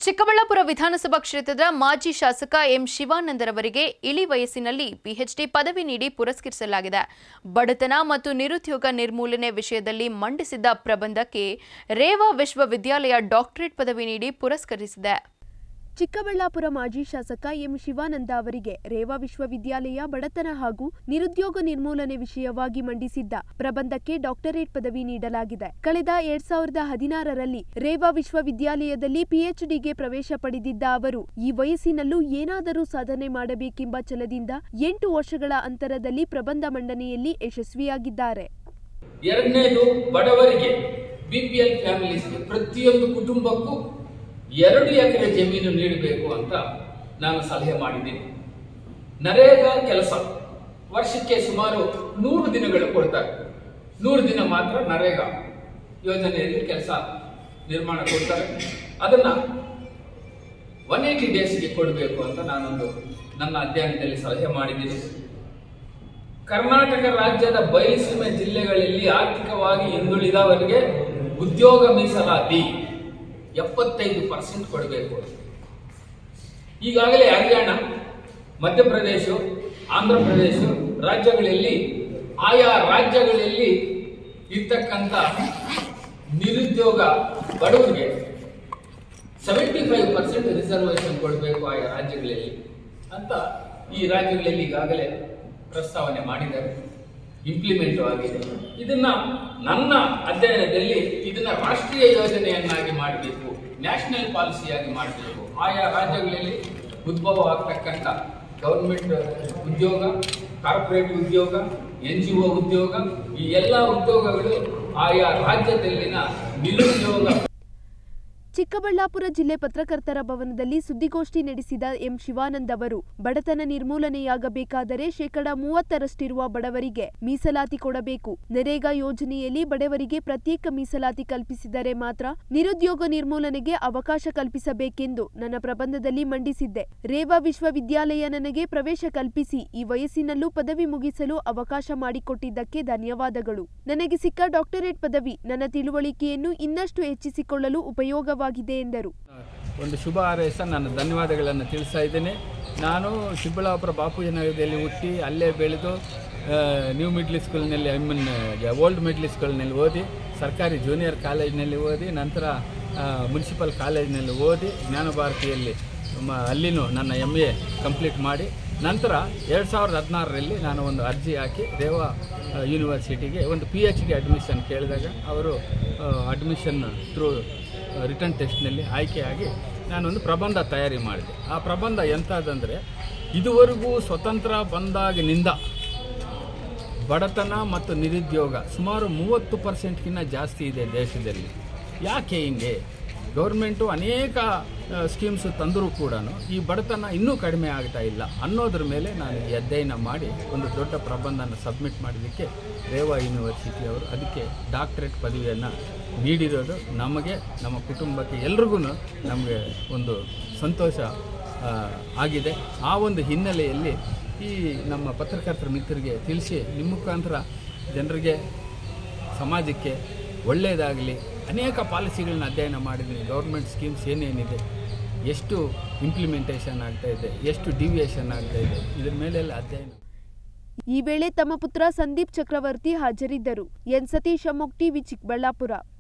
ಚಿಕ್ಕಬಳ್ಳಾಪುರ ವಿಧಾನಸಭಾ ಕ್ಷೇತ್ರದ ಮಾಜಿ ಶಾಸಕ ಎಂ ಶಿವಾನಂದರವರಿಗೆ ಇಳಿ ವಯಸ್ಸಿನಲ್ಲಿ ಪಿಎಚ್ಡಿ ಪದವಿ ನೀಡಿ ಪುರಸ್ಕರಿಸಲಾಗಿದೆ ಬಡತನ ಮತ್ತು ನಿರುದ್ಯೋಗ ನಿರ್ಮೂಲನೆ ವಿಷಯದಲ್ಲಿ ಮಂಡಿಸಿದ್ದ ಪ್ರಬಂಧಕ್ಕೆ ರೇವಾ ವಿಶ್ವವಿದ್ಯಾಲಯ ಡಾಕ್ಟರೇಟ್ ಪದವಿ ನೀಡಿ ಪುರಸ್ಕರಿಸಿದೆ ಚಿಕ್ಕಬಳ್ಳಾಪುರ ಮಾಜಿ ಶಾಸಕ ಎಂ ಶಿವಾನಂದ ಅವರಿಗೆ ರೇವಾ ವಿಶ್ವವಿದ್ಯಾಲಯ ಬಡತನ ಹಾಗೂ ನಿರುದ್ಯೋಗ ನಿರ್ಮೂಲನೆ ವಿಷಯವಾಗಿ ಮಂಡಿಸಿದ್ದ ಪ್ರಬಂಧಕ್ಕೆ ಡಾಕ್ಟರೇಟ್ ಪದವಿ ನೀಡಲಾಗಿದೆ ಕಳೆದ ಎರಡ್ ಸಾವಿರದ ಹದಿನಾರರಲ್ಲಿ ರೇವಾ ವಿಶ್ವವಿದ್ಯಾಲಯದಲ್ಲಿ ಪಿಎಚ್ಡಿಗೆ ಪ್ರವೇಶ ಪಡೆದಿದ್ದ ಅವರು ಈ ವಯಸ್ಸಿನಲ್ಲೂ ಏನಾದರೂ ಸಾಧನೆ ಮಾಡಬೇಕೆಂಬ ಛಲದಿಂದ ಎಂಟು ವರ್ಷಗಳ ಅಂತರದಲ್ಲಿ ಪ್ರಬಂಧ ಮಂಡನೆಯಲ್ಲಿ ಯಶಸ್ವಿಯಾಗಿದ್ದಾರೆ ಎರಡನೇದು ಬಡವರಿಗೆ ಬಿಪಿಎಲ್ ಫ್ಯಾಮಿಲೀಸ್ಗೆ ಪ್ರತಿಯೊಂದು ಕುಟುಂಬಕ್ಕೂ ಎರಡು ಎಕರೆ ಜಮೀನು ನೀಡಬೇಕು ಅಂತ ನಾನು ಸಲಹೆ ಮಾಡಿದ್ದೀನಿ ನರೇಗಾ ಕೆಲಸ ವರ್ಷಕ್ಕೆ ಸುಮಾರು ನೂರು ದಿನಗಳು ಕೊಡ್ತಾರೆ ನೂರು ದಿನ ಮಾತ್ರ ನರೇಗಾ ಯೋಜನೆಯಲ್ಲಿ ಕೆಲಸ ನಿರ್ಮಾಣ ಕೊಡ್ತಾರೆ ಅದನ್ನ ಒನ್ ಏಯ್ಟಿ ಡೇಸ್ಗೆ ಕೊಡಬೇಕು ಅಂತ ನಾನೊಂದು ನನ್ನ ಅಧ್ಯಯನದಲ್ಲಿ ಸಲಹೆ ಮಾಡಿದ್ದೀನಿ ಕರ್ನಾಟಕ ರಾಜ್ಯದ ಬಯಲುಸೀಮೆ ಜಿಲ್ಲೆಗಳಲ್ಲಿ ಆರ್ಥಿಕವಾಗಿ ಹಿಂದುಳಿದವರಿಗೆ ಉದ್ಯೋಗ ಮೀಸಲಾತಿ ಎಪ್ಪತ್ತೈದು ಪರ್ಸೆಂಟ್ ಕೊಡಬೇಕು ಈಗಾಗಲೇ ಹರಿಯಾಣ ಮಧ್ಯಪ್ರದೇಶ ಆಂಧ್ರ ಪ್ರದೇಶ ರಾಜ್ಯಗಳಲ್ಲಿ ಆಯಾ ರಾಜ್ಯಗಳಲ್ಲಿ ಇರ್ತಕ್ಕಂಥ ನಿರುದ್ಯೋಗ ಬಡವರಿಗೆ ಸೆವೆಂಟಿ ಫೈವ್ ಪರ್ಸೆಂಟ್ ರಿಸರ್ವೇಶನ್ ಕೊಡಬೇಕು ಆಯಾ ರಾಜ್ಯಗಳಲ್ಲಿ ಅಂತ ಈ ರಾಜ್ಯಗಳಲ್ಲಿ ಈಗಾಗಲೇ ಪ್ರಸ್ತಾವನೆ ಮಾಡಿದ್ದಾರೆ ಇಂಪ್ಲಿಮೆಂಟ್ ಆಗಿದೆ ಇದನ್ನ ನನ್ನ ಅಧ್ಯಯನದಲ್ಲಿ ಇದನ್ನ ರಾಷ್ಟ್ರೀಯ ಯೋಜನೆಯನ್ನಾಗಿ ಮಾಡಬೇಕು ನ್ಯಾಷನಲ್ ಪಾಲಿಸಿಯಾಗಿ ಮಾಡಬೇಕು ಆಯಾ ರಾಜ್ಯಗಳಲ್ಲಿ ಉದ್ಭವ ಆಗ್ತಕ್ಕಂಥ ಗೌರ್ಮೆಂಟ್ ಉದ್ಯೋಗ ಕಾರ್ಪೊರೇಟ್ ಉದ್ಯೋಗ ಎನ್ ಜಿ ಒ ಉದ್ಯೋಗ ಈ ಎಲ್ಲ ಉದ್ಯೋಗಗಳು ಆಯಾ ರಾಜ್ಯದಲ್ಲಿನ ನಿರುದ್ಯೋಗ ಚಿಕ್ಕಬಳ್ಳಾಪುರ ಜಿಲ್ಲೆ ಪತ್ರಕರ್ತರ ಭವನದಲ್ಲಿ ಸುದ್ದಿಗೋಷ್ಠಿ ನಡೆಸಿದ ಎಂ ಶಿವಾನಂದ್ ಅವರು ಬಡತನ ನಿರ್ಮೂಲನೆಯಾಗಬೇಕಾದರೆ ಶೇಕಡ ಮೂವತ್ತರಷ್ಟಿರುವ ಬಡವರಿಗೆ ಮೀಸಲಾತಿ ಕೊಡಬೇಕು ನರೇಗಾ ಯೋಜನೆಯಲ್ಲಿ ಬಡವರಿಗೆ ಪ್ರತ್ಯೇಕ ಮೀಸಲಾತಿ ಕಲ್ಪಿಸಿದರೆ ಮಾತ್ರ ನಿರುದ್ಯೋಗ ನಿರ್ಮೂಲನೆಗೆ ಅವಕಾಶ ಕಲ್ಪಿಸಬೇಕೆಂದು ನನ್ನ ಪ್ರಬಂಧದಲ್ಲಿ ಮಂಡಿಸಿದ್ದೆ ರೇವಾ ವಿಶ್ವವಿದ್ಯಾಲಯ ನನಗೆ ಪ್ರವೇಶ ಕಲ್ಪಿಸಿ ಈ ವಯಸ್ಸಿನಲ್ಲೂ ಪದವಿ ಮುಗಿಸಲು ಅವಕಾಶ ಮಾಡಿಕೊಟ್ಟಿದ್ದಕ್ಕೆ ಧನ್ಯವಾದಗಳು ನನಗೆ ಸಿಕ್ಕ ಡಾಕ್ಟರೇಟ್ ಪದವಿ ನನ್ನ ತಿಳುವಳಿಕೆಯನ್ನು ಇನ್ನಷ್ಟು ಹೆಚ್ಚಿಸಿಕೊಳ್ಳಲು ಉಪಯೋಗವಾಗಿದೆ ಎಂದರು ಒಂದು ಶುಭ ಹಾರೈಸ ನಾನು ಧನ್ಯವಾದಗಳನ್ನು ತಿಳಿಸ್ತಾ ಇದ್ದೇನೆ ನಾನು ಚಿಕ್ಕಬಳ್ಳಾಪುರ ಬಾಪೂಜಿ ನಗರದಲ್ಲಿ ಹುಟ್ಟಿ ಅಲ್ಲೇ ಬೆಳೆದು ಆ, ನ್ಯೂ ಮಿಡ್ಲ್ ಸ್ಕೂಲ್ನಲ್ಲಿ ಐ ಮೀನ್ ಓಲ್ಡ್ ಮಿಡ್ಲ್ ಸ್ಕೂಲ್ನಲ್ಲಿ ಓದಿ ಸರ್ಕಾರಿ ಜೂನಿಯರ್ ಕಾಲೇಜಿನಲ್ಲಿ ಓದಿ ನಂತರ ಆ, ಮುನ್ಸಿಪಲ್ ಕಾಲೇಜಿನಲ್ಲಿ ಓದಿ ಜ್ಞಾನಭಾರತಿಯಲ್ಲಿ ಮ- ಅಲ್ಲಿನೂ ನನ್ನ ಎಮ್ ಎ ಕಂಪ್ಲೀಟ್ ಮಾಡಿ ನಂತರ ಎರಡು ಸಾವಿರದ ಹದಿನಾರರಲ್ಲಿ ನಾನು ಒಂದು ಅರ್ಜಿ ಹಾಕಿ ರೇವಾ ಆ, ಯೂನಿವರ್ಸಿಟಿಗೆ ಒಂದು ಪಿ ಎಚ್ ಡಿ ಅಡ್ಮಿಷನ್ ಕೇಳಿದಾಗ ಅವರು ಅಡ್ಮಿಷನ್ ಥ್ರೂ ರಿಟರ್ನ್ ಟೆಸ್ಟ್ನಲ್ಲಿ ಆಯ್ಕೆಯಾಗಿ ನಾನೊಂದು ಪ್ರಬಂಧ ತಯಾರಿ ಮಾಡಿದೆ ಆ ಪ್ರಬಂಧ ಎಂಥದ್ದಂದರೆ ಇದುವರೆಗೂ ಸ್ವತಂತ್ರ ಬಂದಾಗಿನಿಂದ ಬಡತನ ಮತ್ತು ನಿರುದ್ಯೋಗ ಸುಮಾರು ಮೂವತ್ತು ಪರ್ಸೆಂಟ್ಗಿಂತ ಜಾಸ್ತಿ ಇದೆ ದೇಶದಲ್ಲಿ ಯಾಕೆ ಹಿಂಗೆ ಗೌರ್ಮೆಂಟು ಅನೇಕ ಸ್ಕೀಮ್ಸು ತಂದರೂ ಕೂಡ ಈ ಬಡತನ ಇನ್ನೂ ಕಡಿಮೆ ಆಗ್ತಾ ಇಲ್ಲ ಅನ್ನೋದ್ರ ಮೇಲೆ ನಾನು ಈ ಅಧ್ಯಯನ ಮಾಡಿ ಒಂದು ದೊಡ್ಡ ಪ್ರಬಂಧನ ಸಬ್ಮಿಟ್ ಮಾಡಿದ್ದಕ್ಕೆ ರೇವಾ ಯೂನಿವರ್ಸಿಟಿಯವರು ಅದಕ್ಕೆ ಡಾಕ್ಟರೇಟ್ ಪದವಿಯನ್ನು ನೀಡಿರೋದು ನಮಗೆ ನಮ್ಮ ಕುಟುಂಬಕ್ಕೆ ಎಲ್ರಿಗೂ ನಮಗೆ ಒಂದು ಸಂತೋಷ ಆ, ಆಗಿದೆ ಆ ಒಂದು ಹಿನ್ನೆಲೆಯಲ್ಲಿ ಈ ನಮ್ಮ ಪತ್ರಕರ್ತರ ಮಿತ್ರರಿಗೆ ತಿಳಿಸಿ ನಿಮ್ಮ ಮುಖಾಂತರ ಜನರಿಗೆ ಸಮಾಜಕ್ಕೆ ಒಳ್ಳೆಯದಾಗಲಿ ಅನೇಕ ಪಾಲಿಸಿಗಳನ್ನ ಅಧ್ಯಯನ ಮಾಡಿದ್ದೀನಿ ಗೌರ್ಮೆಂಟ್ ಸ್ಕೀಮ್ಸ್ ಏನೇನಿದೆ ಎಷ್ಟು ಇಂಪ್ಲಿಮೆಂಟೇಷನ್ ಆಗ್ತಾ ಇದೆ ಎಷ್ಟು ಡಿವಿಯೇಷನ್ ಆಗ್ತಾ ಇದೆ ಇದ್ರ ಮೇಲೆಲ್ಲ ಅಧ್ಯಯನ ಈ ವೇಳೆ ತಮ್ಮ ಪುತ್ರ ಸಂದೀಪ್ ಚಕ್ರವರ್ತಿ ಹಾಜರಿದ್ದರು ಎನ್ ಸತೀಶ್ ಅಮೋಕ್ ಟಿವಿ ಚಿಕ್ಕಬಳ್ಳಾಪುರ